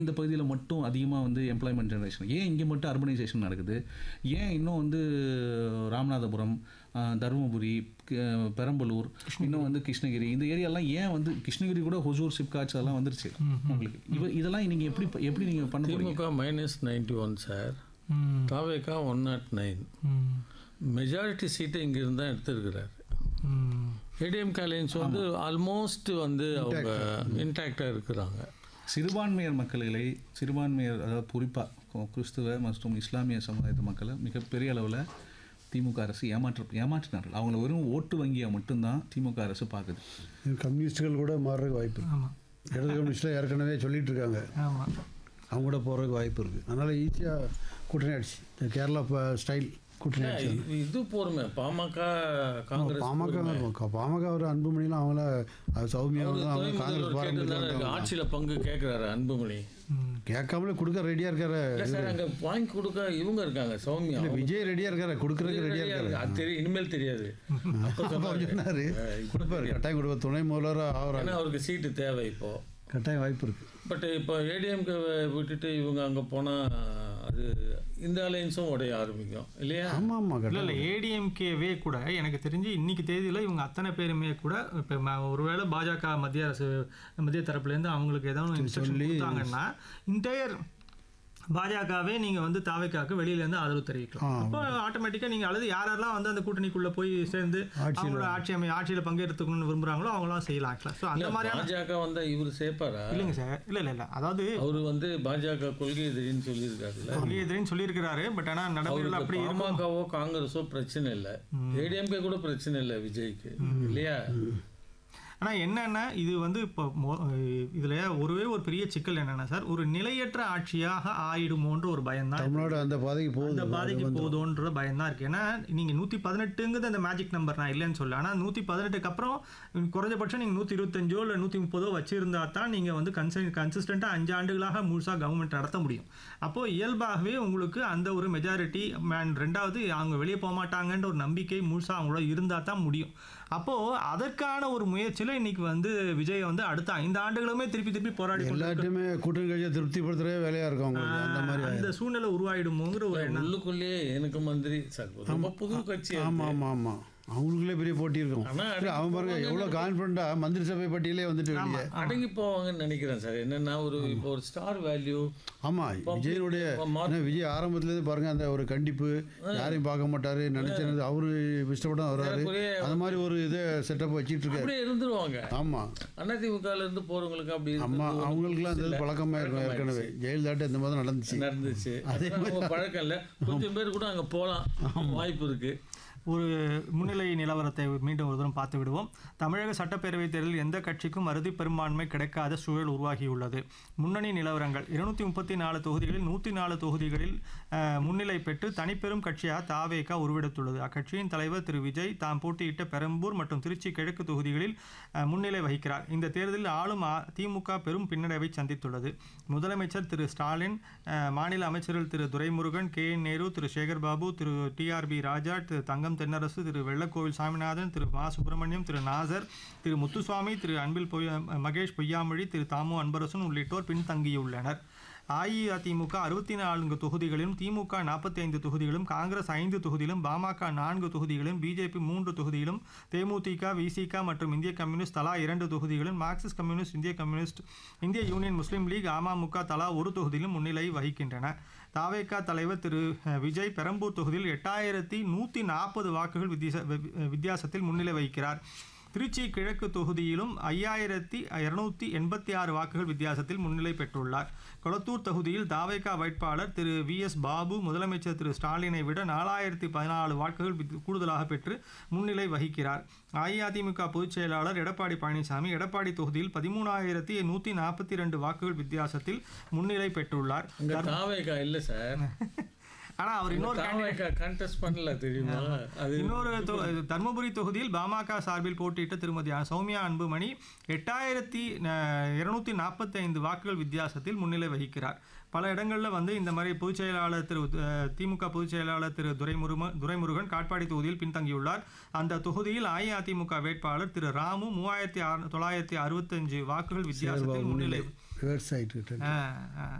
இந்த பகுதியில் மட்டும் அதிகமாக வந்து எம்ப்ளாய்மெண்ட் ஜெனரேஷன் ஏன் இங்கே மட்டும் அர்பனைசேஷன் நடக்குது ஏன் இன்னும் வந்து ராமநாதபுரம் ஆஹ், தருமபுரி க- பெரம்பலூர் இன்னும் வந்து கிருஷ்ணகிரி இந்த ஏரியாலாம் ஏன் வந்து கிருஷ்ணகிரி கூட ஹொசூர் சிப்காட்ஸ் அதெல்லாம் வந்துருச்சு உங்களுக்கு இவ இதெல்லாம் நீங்கள் எப்படி எப்படி நீங்கள் பண்ண போறீங்க DMK minus ninety one sir ம், தாவேக்கா ஒன் நாட் நைன் ம், மெஜாரிட்டி சீட்டை இங்கிருந்து தான் எடுத்திருக்கிறார் ம். ஏடிஎம் காலேஜ் வந்து ஆல்மோஸ்ட் வந்து அவங்க இன்டாக்டாக இருக்கிறாங்க சிறுபான்மையர் மக்களை சிறுபான்மையர் அதாவது குறிப்பாக கிறிஸ்துவ மற்றும் இஸ்லாமிய சமுதாயத்து மக்களை மிகப்பெரிய அளவில் திமுக அரசு ஏமாற்ற ஏமாற்றினார்கள் அவங்கள வெறும் ஓட்டு வங்கியாக மட்டும்தான் திமுக அரசு பார்க்குது இது கம்யூனிஸ்டுகள் கூட மாறுறதுக்கு வாய்ப்பு இருக்கு. ஆமா இடது கம்யூனிஸ்டில் ஏற்கனவே சொல்லிட்டு இருக்காங்க ஆமா அவங்க கூட போகிறதுக்கு வாய்ப்பு இருக்குது அதனால் ஈஸியாக கூட்டணி ஆயிடுச்சு இந்த கேரளா ப- ஸ்டைல் கூட்டணி ஆயிடுச்சு இது- இது போருமே பாமக காங்கிரஸ் பாமக தான் இருக்கும். பாமக ஒரு அன்புமணிலாம் அவங்கள அது சௌமியாவும் தான் அவங்க துணை காங்கிரஸ் முதல்வர் பாரம்பரியத்தில் கேட்டதால வந்தவங்க. ஆட்சியில பங்கு கேட்கிறாரு அன்புமணி ம். கேட்காமலே கொடுக்க ரெடியாக இருக்காரு இல்ல சார் அங்க வாங்கி கொடுக்க இவங்க இருக்காங்க சௌமியா இல்லை விஜய் ரெடியாக இருக்காரு கொடுக்குறதுக்கு ரெடியாக ரெடியா இருக்காரு இருக்கு. அது தெரியும் இனிமேல் தெரியாது அப்ப அப்போ சொன்னாரு. சொன்னார் கொடுப்பாரு கட்டாயம் கொடுப்பார் துணை முதல்வராக ஆகிறாங்க ஏன்னா அவருக்கு சீட்டு தேவை இப்போ கட்டாயம் வாய்ப்பு இருக்குது பட் இப்போ ஏடிஎம்கே விட்டுட்டு இவங்க அங்க போனா அது இந்த அலைன்ஸும் உடைய ஆரம்பிக்கும் இல்லையா ஆமாம் ஆமாம் இல்ல கட்டாயம் இல்ல ஏடிஎம்கேவே கூட எனக்கு தெரிஞ்சு இன்னைக்கு தேதியில இவங்க அத்தனை பேருமே கூட இப்போ ம- ஒருவேளை பாஜக மத்திய அரசு மத்திய தரப்புல இருந்து அவங்களுக்கு ஏதாவது இன்ஸ்ட்ரக்ஷன் கொடுத்தாங்கன்னா இன்டையர் பாஜகவே நீங்க வந்து தாவைக்காக்கு வெளியில இருந்து ஆதரவு தெரிவிக்கலாம் அப்போ ஆட்டோமேட்டிக்கா நீங்க அல்லது யாரெல்லாம் வந்து அந்த கூட்டணிக்குள்ள போய் சேர்ந்து அவங்களோட ஆட்சி அமை ஆட்சியில பங்கெடுத்துக்கணும்னு விரும்புறாங்களோ அவங்களாம் செய்யலாம் ஆக்சுவலா ஸோ அந்த மாதிரியான பாஜக வந்தா இவர் சேர்ப்பாரா இல்லைங்க சார் இல்ல இல்ல இல்ல அதாவது அவரு வந்து பாஜக கொள்கை எதிரின்னு சொல்லியிருக்காருல்ல வெளியேதுன்னு சொல்லியிருக்கிறாரு பட் ஆனா நடைமுறையில் அப்படி இருக்கும் பாமகவோ காங்கிரஸோ பிரச்சனை இல்லை ஏடிஎம்கே கூட பிரச்சனை இல்லை விஜய்க்கு இல்லையா ஆனால் என்னன்னா இது வந்து இப்போ மொ- இதுல ஒருவே ஒரு பெரிய சிக்கல் என்னன்னா சார் ஒரு நிலையற்ற ஆட்சியாக ஆயிடுமோன்ற ஒரு பயம்தான் தமிழ்நாடு அந்த பாதைக்கு போகுது அந்த பாதிக்கு போதோன்ற பயம் தான் இருக்கு ஏன்னா நீங்க நூத்தி பதினெட்டுங்கிறது அந்த மேஜிக் நம்பர் நான் இல்லைன்னு சொல்ல ஆனா நூத்தி பதினெட்டுக்கு அப்புறம் குறைஞ்சபட்சம் நீங்க நூத்தி இருபத்தஞ்சோ இல்லை நூத்தி முப்பதோ வச்சிருந்தா தான் நீங்க வந்து கன்சன் கன்சிஸ்டண்டா அஞ்சு ஆண்டுகளாக முழுசா கவர்மெண்ட் நடத்த முடியும் அப்போ இயல்பாகவே உங்களுக்கு அந்த ஒரு மெஜாரிட்டி ரெண்டாவது அவங்க வெளியே போக மாட்டாங்கன்ற ஒரு நம்பிக்கை முழுசா அவங்களோட இருந்தா தான் முடியும் அப்போ அதற்கான ஒரு முயற்சியில இன்னைக்கு வந்து விஜய் வந்து அடுத்த ஐந்து ஆண்டுகளுமே திருப்பி திருப்பி போராடி கொண்டு எல்லாத்தையுமே கூட்டணி கட்சியை திருப்திப்படுத்துறதே வேலையாக இருக்கும் அவங்களுக்கு அந்த மாதிரி அந்த சூழ்நிலை உருவாயிடுமோங்கிற ஒரு எண்ணம் உள்ளுக்குள்ளேயே எனக்கு மந்திரி சார் ரொம்ப புது கட்சி அது. ஆமாம் ஆமாம் ஆமாம் அவங்களுக்குள்ளே பெரிய போட்டி இருக்கும் ஆனா இல்ல, அவன் பாருங்க எவ்வளோ கான்ஃபிடண்ட்டாக மந்திரி சபை பட்டியலே வந்துட்டு வெளியே அடங்கி போவாங்கன்னு நினைக்கிறேன் சார் என்னன்னா ஒரு இப்போ ஒரு ஸ்டார் வேல்யூ ஆமாம் விஜயனுடைய மா- ஏன்னா விஜய் ஆரம்பத்துலேருந்து பாருங்க அந்த ஒரு கண்டிப்பு யாரையும் பார்க்க மாட்டாரு நினைச்சது அவரு இஷ்டப்பட்டு தான் வர்றாரு ஏறக்குறைய அந்த மாதிரி ஒரு இதை செட்டப் வச்சிட்டு இருக்காரு அப்படியே இருந்துருவாங்க ஆமாம் அதிமுகல இருந்து போறவங்களுக்கு அப்படி அம்மா இருக்கிறது ஒரு அவங்களுக்குலாம் அந்த பழக்கமாக இருக்கும் ஏற்கனவே ஜெயலலிதாட்ட இந்த மாதிரி தான் நடந்துச்சு நடந்துச்சு அதெல்லாம் அவங்க பழக்கம் இல்லை கொஞ்சம் பேர் கூட அங்க போலாம் வாய்ப்பு இருக்கு ஒரு முன்னிலை நிலவரத்தை மீண்டும் ஒரு தரம் பார்த்து விடுவோம் தமிழக சட்டப்பேரவைத் தேர்தலில் எந்த கட்சிக்கும் அறுதி பெரும்பான்மை கிடைக்காத சூழல் உருவாகியுள்ளது முன்னணி நிலவரங்கள் இருநூத்தி முப்பத்தி நாலு தொகுதிகளில் நூற்றி நாலு தொகுதிகளில் அஹ், முன்னிலை பெற்று தனிப்பெரும் கட்சியாக தாவேகா உருவெடுத்துள்ளது அக்கட்சியின் தலைவர் திரு விஜய் தாம் போட்டியிட்ட பெரம்பூர் மற்றும் திருச்சி கிழக்கு தொகுதிகளில் அஹ், முன்னிலை வகிக்கிறார் இந்த தேர்தலில் ஆளும் அ- திமுக பெரும் பின்னடைவை சந்தித்துள்ளது முதலமைச்சர் திரு ஸ்டாலின் அஹ், மாநில அமைச்சர்கள் Thiru Duraimurugan K N Nehru Thiru Sekar Babu Thiru TRB Raja Thiru Thangam Thennarasu Thiru Vellakovil Saminathan Thiru Ma Subramaniam திரு நாசர் திரு முத்துசுவாமி திரு அன்பில் பொய்யா மகேஷ் பொய்யாமொழி திரு தாமு அன்பரசன் உள்ளிட்டோர் பின்தங்கியுள்ளனர் அஇஅதிமுக அறுபத்தி நான்கு தொகுதிகளிலும் திமுக நாற்பத்தி ஐந்து தொகுதிகளும் காங்கிரஸ் ஐந்து தொகுதியிலும் பாமக நான்கு தொகுதிகளும் பிஜேபி மூன்று தொகுதியிலும் தேமுதிக விசிக மற்றும் இந்திய கம்யூனிஸ்ட் தலா இரண்டு தொகுதிகளும் மார்க்சிஸ்ட் கம்யூனிஸ்ட் இந்திய கம்யூனிஸ்ட் இந்திய யூனியன் முஸ்லீம் லீக் அமமுக தலா ஒரு தொகுதியிலும் முன்னிலை வகிக்கின்றன தாவேகா தலைவர் திரு அஹ், விஜய் பெரம்பூர் தொகுதியில் எட்டாயிரத்தி நூற்றி நாற்பது வாக்குகள் வித்தியாச வி- வித்தியாசத்தில் முன்னிலை வகிக்கிறார் திருச்சி கிழக்கு தொகுதியிலும் ஐயாயிரத்தி இருநூத்தி எண்பத்தி ஆறு வாக்குகள் வித்தியாசத்தில் முன்னிலை பெற்றுள்ளார் கொளத்தூர் தொகுதியில் தாவேகா வேட்பாளர் திரு வி எஸ் பாபு முதலமைச்சர் திரு ஸ்டாலினை விட நாலாயிரத்தி பதினாலு வாக்குகள் வித்- கூடுதலாக பெற்று முன்னிலை வகிக்கிறார் அஇஅதிமுக பொதுச் செயலாளர் எடப்பாடி பழனிசாமி எடப்பாடி தொகுதியில் பதிமூணாயிரத்தி நூற்றி நாற்பத்தி ரெண்டு வாக்குகள் வித்தியாசத்தில் முன்னிலை பெற்றுள்ளார் அங்க தாவேகா இல்ல சார் ஆனால் அவர் இன்னொரு தாவேகா கண்டெஸ்ட் பண்ணல தெரியுமா அது இன்னொரு தொ- தர்மபுரி தொகுதியில் பாமக சார்பில் போட்டியிட்ட திருமதி சௌமியா அன்புமணி எட்டாயிரத்தி இருநூத்தி நாற்பத்தி ஐந்து வாக்குகள் வித்தியாசத்தில் முன்னிலை வகிக்கிறார் பல இடங்களில் வந்து இந்த மாதிரி பொதுச் செயலாளர் திரு அஹ், திமுக பொதுச் செயலாளர் திரு துரைமுரும துரைமுருகன் காட்பாடி தொகுதியில் பின்தங்கியுள்ளார் அந்த தொகுதியில் அஇஅதிமுக வேட்பாளர் திரு ராமு மூவாயிரத்தி தொள்ளாயிரத்தி அறுபத்தஞ்சு வாக்குகள் வித்தியாசத்தில் முன்னிலை ரிவர்ஸ் ஆகிட்டு ஆ, ஆ.